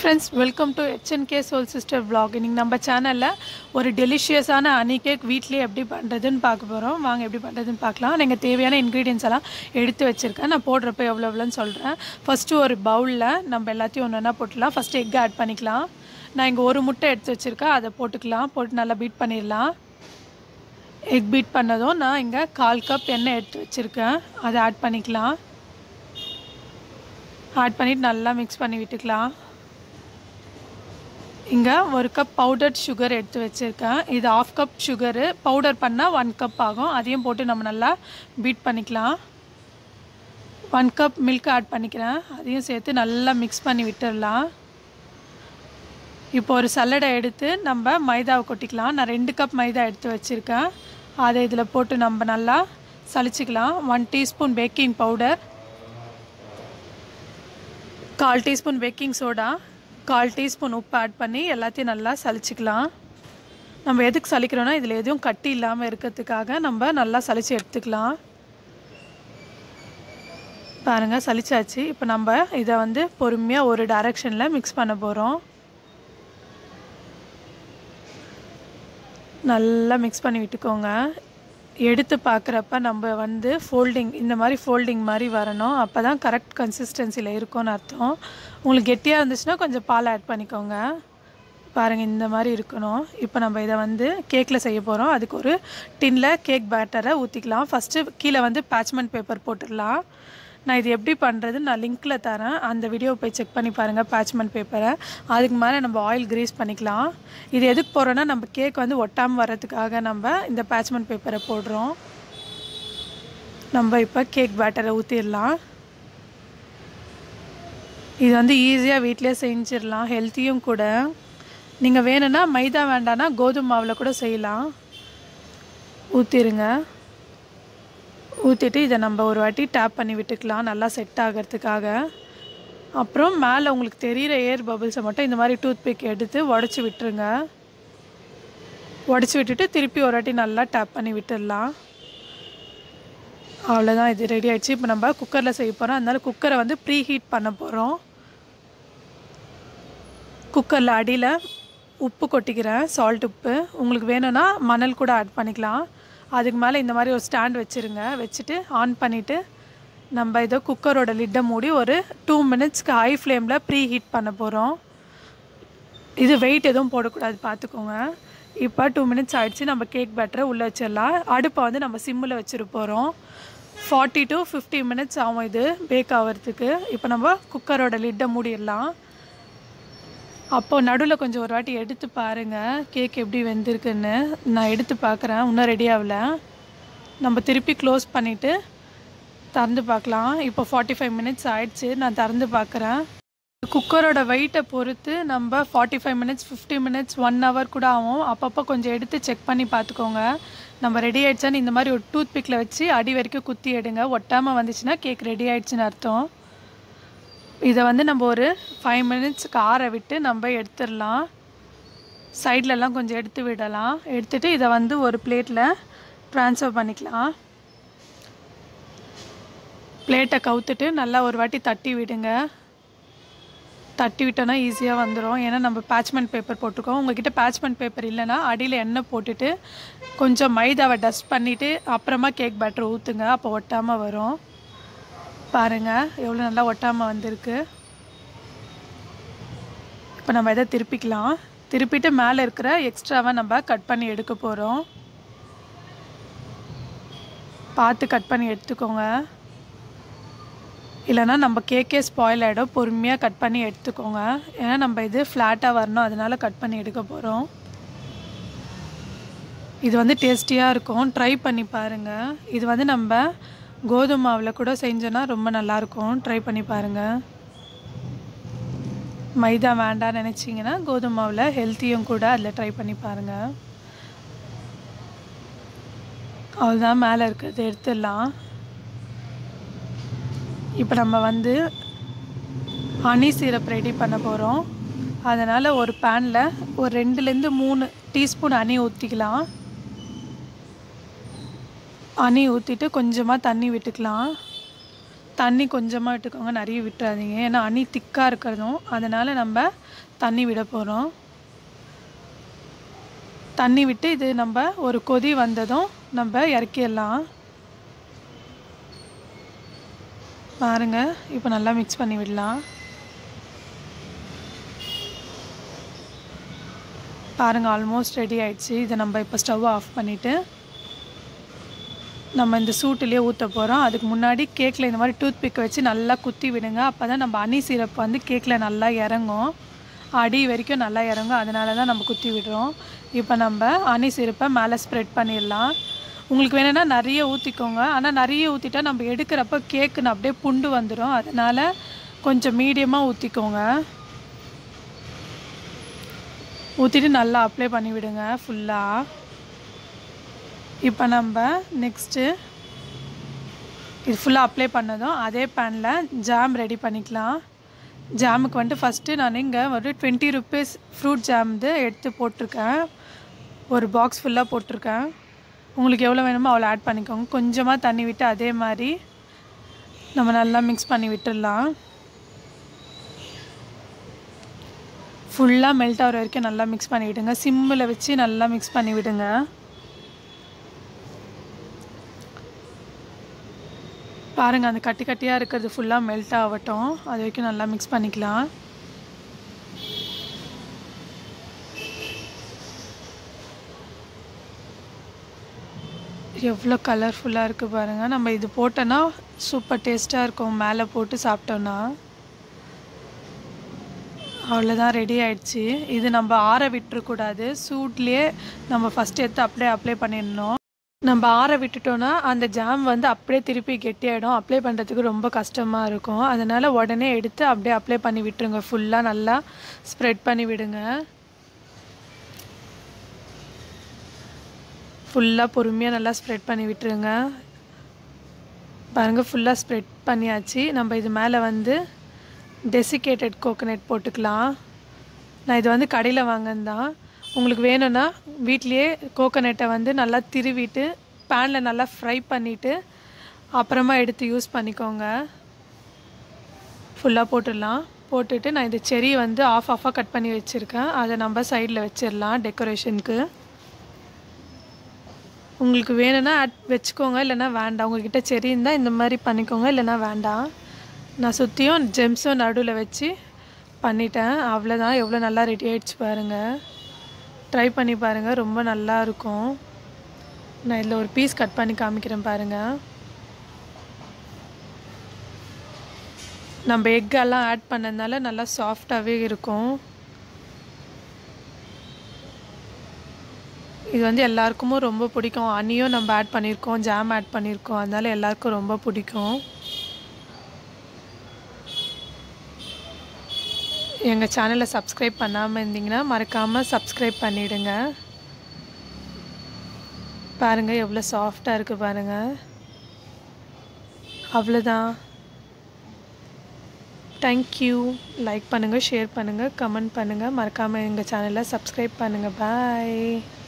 friends welcome to HNK soul sister vlog இன்னைக்கு நம்ம சேனலில் ஒரு டெலிஷியஸான ஹனி கேக் வீட்லேயே எப்படி பண்ணுறதுன்னு பார்க்க போகிறோம் வாங்க எப்படி பண்ணுறதுன்னு பார்க்கலாம் நீங்கள் தேவையான இன்க்ரீடியன்ஸ் எல்லாம் எடுத்து வச்சுருக்கேன் நான் போடுறப்ப எவ்வளோ எவ்வளோன்னு சொல்கிறேன் ஃபஸ்ட்டு ஒரு பவுலில் நம்ம எல்லாத்தையும் ஒன்று ஒன்றா போட்டுக்கலாம் ஃபஸ்ட்டு எக் ஆட் பண்ணிக்கலாம் நான் இங்கே ஒரு முட்டை எடுத்து வச்சுருக்கேன் அதை போட்டுக்கலாம் போட்டு நல்லா பீட் பண்ணிடலாம் எக் பீட் பண்ணதும் நான் இங்கே கால் கப் எண்ணெய் எடுத்து வச்சுருக்கேன் அதை ஆட் பண்ணிக்கலாம் ஆட் பண்ணிவிட்டு நல்லா மிக்ஸ் பண்ணி விட்டுக்கலாம் இங்கே ஒரு கப் பவுடர்ட் சுகர் எடுத்து வச்சுருக்கேன் இது ஆஃப் கப் சுகரு பவுடர் பண்ணால் ஒன் கப் ஆகும் அதையும் போட்டு நம்ம நல்லா பீட் பண்ணிக்கலாம் ஒன் கப் மில்க் ஆட் பண்ணிக்கிறேன் அதையும் சேர்த்து நல்லா மிக்ஸ் பண்ணி விட்டுடலாம் இப்போ ஒரு சல்லடை எடுத்து நம்ம மைதாவை கொட்டிக்கலாம் நான் ரெண்டு கப் மைதா எடுத்து வச்சுருக்கேன் அதை இதில் போட்டு நம்ம நல்லா சளிச்சிக்கலாம் ஒன் டீஸ்பூன் பேக்கிங் பவுடர் கால் டீஸ்பூன் பேக்கிங் சோடா கால் டீஸ்பூன் உப்பு ஆட் பண்ணி எல்லாத்தையும் நல்லா சலிச்சிக்கலாம் நம்ம எதுக்கு சலிக்கிறோன்னா இதில் எதுவும் கட்டி இல்லாமல் இருக்கிறதுக்காக நம்ம நல்லா சலிச்சு எடுத்துக்கலாம் பாருங்கள் சலிச்சாச்சு இப்போ நம்ம இதை வந்து பொறுமையாக ஒரு டைரக்ஷனில் மிக்ஸ் பண்ண போகிறோம் நல்லா மிக்ஸ் பண்ணி விட்டுக்கோங்க எடுத்து பார்க்குறப்ப நம்ம வந்து ஃபோல்டிங் இந்த மாதிரி ஃபோல்டிங் மாதிரி வரணும் அப்போ தான் கரெக்ட் கன்சிஸ்டன்சியில் இருக்கும்னு அர்த்தம் உங்களுக்கு கெட்டியாக இருந்துச்சுன்னா கொஞ்சம் பால் ஆட் பண்ணிக்கோங்க பாருங்கள் இந்த மாதிரி இருக்கணும் இப்போ நம்ம இதை வந்து கேக்கில் செய்ய போகிறோம் அதுக்கு ஒரு டின்னில் கேக் பேட்டரை ஊற்றிக்கலாம் ஃபஸ்ட்டு கீழே வந்து பேட்ச்மெண்ட் பேப்பர் போட்டுடலாம் நான் இது எப்படி பண்ணுறது நான் லிங்க்கில் தரேன் அந்த வீடியோ போய் செக் பண்ணி பாருங்கள் பேட்ச்மெண்ட் பேப்பரை அதுக்கு மேலே நம்ம ஆயில் க்ரீஸ் பண்ணிக்கலாம் இது எதுக்கு போகிறோன்னா நம்ம கேக் வந்து ஒட்டாமல் வர்றதுக்காக நம்ம இந்த பேட்ச்மெண்ட் பேப்பரை போடுறோம் நம்ம இப்போ கேக் பேட்டரை ஊற்றிடலாம் இது வந்து ஈஸியாக வீட்டிலே செஞ்சிடலாம் ஹெல்த்தியும் கூட நீங்கள் வேணும்னா மைதா வேண்டான்னா கோதுமை மாவில் கூட செய்யலாம் ஊற்றிடுங்க ஊற்றிட்டு இதை நம்ம ஒரு வாட்டி டேப் பண்ணி விட்டுக்கலாம் நல்லா செட் ஆகிறதுக்காக அப்புறம் மேலே உங்களுக்கு தெரிகிற ஏர் பபிள்ஸை மட்டும் இந்த மாதிரி டூத் பிக் எடுத்து உடச்சி விட்டுருங்க உடச்சி விட்டுட்டு திருப்பி ஒரு வாட்டி நல்லா டேப் பண்ணி விட்டுடலாம் அவ்வளோதான் இது ரெடி ஆகிடுச்சு இப்போ நம்ம குக்கரில் செய்ய போகிறோம் அதனால குக்கரை வந்து ப்ரீ ஹீட் பண்ண போகிறோம் குக்கரில் அடியில் உப்பு கொட்டிக்கிறேன் சால்ட் உப்பு உங்களுக்கு வேணும்னா மணல் கூட ஆட் பண்ணிக்கலாம் அதுக்கு மேலே இந்த மாதிரி ஒரு ஸ்டாண்ட் வச்சுருங்க வச்சுட்டு ஆன் பண்ணிவிட்டு நம்ம இதை குக்கரோட லிட்டை மூடி ஒரு டூ மினிட்ஸ்க்கு ஹை ஃப்ளேமில் ப்ரீ ஹீட் பண்ண போகிறோம் இது வெயிட் எதுவும் போடக்கூடாது பார்த்துக்கோங்க இப்போ டூ மினிட்ஸ் ஆகிடுச்சு நம்ம கேக் பேட்டரை உள்ளே வச்சிடலாம் அடுப்பை வந்து நம்ம சிம்மில் வச்சுட்டு போகிறோம் ஃபார்ட்டி டு ஃபிஃப்டி மினிட்ஸ் ஆகும் இது பேக் ஆகிறதுக்கு இப்போ நம்ம குக்கரோட லிட்டை மூடிடலாம் அப்போது நடுவில் கொஞ்சம் ஒரு வாட்டி எடுத்து பாருங்கள் கேக் எப்படி வெந்திருக்குன்னு நான் எடுத்து பார்க்குறேன் இன்னும் ரெடி ஆகல நம்ம திருப்பி க்ளோஸ் பண்ணிவிட்டு திறந்து பார்க்கலாம் இப்போ ஃபார்ட்டி ஃபைவ் மினிட்ஸ் ஆயிடுச்சு நான் திறந்து பார்க்குறேன் குக்கரோட வெயிட்டை பொறுத்து நம்ம forty five minutes fifty minutes one hour கூட ஆகும் அப்பப்போ கொஞ்சம் எடுத்து செக் பண்ணி பார்த்துக்கோங்க நம்ம ரெடி ஆகிடுச்சான்னு இந்த மாதிரி ஒரு டூத் பிக்கில் வச்சு அடி வரைக்கும் குத்தி எடுங்க ஒட்டாமல் வந்துச்சுன்னா கேக் ரெடி ஆயிடுச்சுன்னு அர்த்தம் இதை வந்து நம்ம ஒரு ஃபைவ் மினிட்ஸ்க்கு ஆற விட்டு நம்ம எடுத்துடலாம் சைட்லலாம் கொஞ்சம் எடுத்து விடலாம் எடுத்துகிட்டு இதை வந்து ஒரு பிளேட்டில் ட்ரான்ஸ்ஃபர் பண்ணிக்கலாம் பிளேட்டை கவுத்துட்டு நல்லா ஒரு வாட்டி தட்டி விடுங்க தட்டி விட்டோன்னா ஈஸியாக வந்துடும் ஏன்னா நம்ம பேட்ச்மெண்ட் பேப்பர் போட்டிருக்கோம் உங்ககிட்ட பேட்ச்மெண்ட் பேப்பர் இல்லைன்னா அடியில் எண்ணெய் போட்டுட்டு கொஞ்சம் மைதாவை டஸ்ட் பண்ணிவிட்டு அப்புறமா கேக் பேட்டர் ஊற்றுங்க அப்போ ஒட்டாமல் வரும் பாருங்கள் எவ்வளோ நல்லா ஒட்டாமல் வந்திருக்கு இப்போ நம்ம இதை திருப்பிக்கலாம் திருப்பிட்டு மேலே இருக்கிற எக்ஸ்ட்ராவை நம்ம கட் பண்ணி எடுக்க போகிறோம் பார்த்து கட் பண்ணி எடுத்துக்கோங்க இல்லைனா நம்ம கேக்கே ஸ்பாயில் ஆகிடும் பொறுமையாக கட் பண்ணி எடுத்துக்கோங்க ஏன்னா நம்ம இது ஃப்ளாட்டாக வரணும் அதனால கட் பண்ணி எடுக்க போகிறோம் இது வந்து டேஸ்டியாக இருக்கும் ட்ரை பண்ணி பாருங்கள் இது வந்து நம்ம கோதுமை மாவில் கூட செஞ்சோன்னா ரொம்ப நல்லாயிருக்கும் ட்ரை பண்ணி பாருங்கள் மைதா வேண்டாம் நினச்சிங்கன்னா கோதுமை மாவில் ஹெல்த்தியும் கூட அதில் ட்ரை பண்ணி பாருங்கள் அவ்வளோதான் மேலே இருக்கிறது எடுத்துடலாம் இப்போ நம்ம வந்து ஹனி சிரப் ரெடி பண்ண போகிறோம் அதனால் ஒரு பேனில் ஒரு ரெண்டுலேருந்து மூணு டீஸ்பூன் ஹனி ஊற்றிக்கலாம் ஹனி ஊற்றிட்டு கொஞ்சமாக தண்ணி விட்டுக்கலாம் தண்ணி கொஞ்சமாக விட்டுக்கோங்க நிறைய விட்டுறாதீங்க ஏன்னா அணி திக்காக இருக்கிறதும் அதனால் நம்ம தண்ணி விட போகிறோம் தண்ணி விட்டு இது நம்ம ஒரு கொதி வந்ததும் நம்ம இறக்கிடலாம் பாருங்க இப்போ நல்லா மிக்ஸ் பண்ணி விடலாம் பாருங்க ஆல்மோஸ்ட் ரெடி ஆயிடுச்சு இதை நம்ம இப்போ ஸ்டவ் ஆஃப் பண்ணிவிட்டு நம்ம இந்த சூட்டுலேயே ஊற்ற போகிறோம் அதுக்கு முன்னாடி கேக்கில் இந்த மாதிரி டூத் பிக் வச்சு நல்லா குத்தி விடுங்க அப்போ தான் நம்ம அனி சிரப் வந்து கேக்கில் நல்லா இறங்கும் அடி வரைக்கும் நல்லா இறங்கும் அதனால தான் நம்ம குத்தி விடுறோம் இப்போ நம்ம அனி சிரப்பை மேலே ஸ்ப்ரெட் பண்ணிடலாம் உங்களுக்கு வேணும்னா நிறைய ஊற்றிக்கோங்க ஆனால் நிறைய ஊற்றிட்டா நம்ம எடுக்கிறப்ப கேக்குன்னு அப்படியே புண்டு வந்துடும் அதனால் கொஞ்சம் மீடியமாக ஊற்றிக்கோங்க ஊற்றிட்டு நல்லா அப்ளை பண்ணி விடுங்க ஃபுல்லாக இப்போ நம்ம நெக்ஸ்ட்டு இது ஃபுல்லாக அப்ளை பண்ணதும் அதே பேனில் ஜாம் ரெடி பண்ணிக்கலாம் ஜாமுக்கு வந்துட்டு ஃபஸ்ட்டு நான் இங்கே ஒரு டுவெண்ட்டி ருபீஸ் ஃப்ரூட் ஜாம் இது எடுத்து போட்டிருக்கேன் ஒரு பாக்ஸ் ஃபுல்லாக போட்டிருக்கேன் உங்களுக்கு எவ்வளோ வேணுமோ அவ்வளோ ஆட் பண்ணிக்கோங்க கொஞ்சமாக தண்ணி விட்டு அதே மாதிரி நம்ம நல்லா மிக்ஸ் பண்ணி விட்டுடலாம் ஃபுல்லாக மெல்ட் ஆகிற வரைக்கும் நல்லா மிக்ஸ் பண்ணி விடுங்க சிம்மில் வச்சு நல்லா மிக்ஸ் பண்ணி விடுங்க பாருங்கள் அந்த கட்டி கட்டியாக இருக்கிறது ஃபுல்லாக மெல்ட் ஆகட்டும் அது வரைக்கும் நல்லா மிக்ஸ் பண்ணிக்கலாம் எவ்வளோ கலர்ஃபுல்லாக இருக்குது பாருங்கள் நம்ம இது போட்டோன்னா சூப்பர் டேஸ்ட்டாக இருக்கும் மேலே போட்டு சாப்பிட்டோன்னா அவ்வளோதான் ரெடி ஆயிடுச்சு இது நம்ம ஆற விட்டுறக்கூடாது சூட்லேயே நம்ம ஃபஸ்ட் எடுத்து அப்படியே அப்ளை பண்ணிடணும் நம்ம ஆற விட்டுட்டோன்னா அந்த ஜாம் வந்து அப்படியே திருப்பி கெட்டியாயிடும் அப்ளை பண்ணுறதுக்கு ரொம்ப கஷ்டமாக இருக்கும் அதனால் உடனே எடுத்து அப்படியே அப்ளை பண்ணி விட்டுருங்க ஃபுல்லாக நல்லா ஸ்ப்ரெட் பண்ணி விடுங்க ஃபுல்லாக பொறுமையாக நல்லா ஸ்ப்ரெட் பண்ணி விட்டுருங்க பாருங்கள் ஃபுல்லாக ஸ்ப்ரெட் பண்ணியாச்சு நம்ம இது மேலே வந்து டெசிகேட்டட் கோகோனட் போட்டுக்கலாம் நான் இது வந்து கடையில் வாங்கினது தான் உங்களுக்கு வேணும்னா வீட்லேயே கோகோனட்டை வந்து நல்லா திருவிட்டு பேனில் நல்லா ஃப்ரை பண்ணிவிட்டு அப்புறமா எடுத்து யூஸ் பண்ணிக்கோங்க ஃபுல்லாக போட்டுடலாம் போட்டுட்டு நான் இந்த செரி வந்து ஆஃப் ஆஃபாக கட் பண்ணி வச்சுருக்கேன் அதை நம்ம சைடில் வச்சிடலாம் டெக்கரேஷனுக்கு உங்களுக்கு வேணும்னா ஆட் வச்சுக்கோங்க இல்லைன்னா வேண்டாம் உங்ககிட்ட செரி இருந்தால் இந்த மாதிரி பண்ணிக்கோங்க இல்லைன்னா வேண்டாம் நான் சுற்றியும் ஜெம்ஸும் நடுவில் வச்சு பண்ணிட்டேன் அவ்வளோதான் எவ்வளோ நல்லா ரெடி ஆகிடுச்சு பாருங்கள் ட்ரை பண்ணி பாருங்கள் ரொம்ப நல்லா இருக்கும் நான் இதில் ஒரு பீஸ் கட் பண்ணி காமிக்கிறேன் பாருங்கள் நம்ம எக்கெல்லாம் ஆட் பண்ணதுனால நல்லா சாஃப்டாகவே இருக்கும் இது வந்து எல்லாருக்குமே ரொம்ப பிடிக்கும் அனியும் நம்ம ஆட் பண்ணியிருக்கோம் ஜாம் ஆட் பண்ணியிருக்கோம் அதனால எல்லாருக்கும் ரொம்ப பிடிக்கும் எங்கள் சேனலை சப்ஸ்கிரைப் பண்ணாமல் இருந்தீங்கன்னா மறக்காமல் சப்ஸ்கிரைப் பண்ணிவிடுங்க பாருங்கள் எவ்வளோ சாஃப்டாக இருக்குது பாருங்கள் அவ்வளோதான் தேங்க்யூ லைக் பண்ணுங்கள் ஷேர் பண்ணுங்கள் கமெண்ட் பண்ணுங்கள் மறக்காமல் எங்கள் சேனலை சப்ஸ்கிரைப் பண்ணுங்கள் பாய்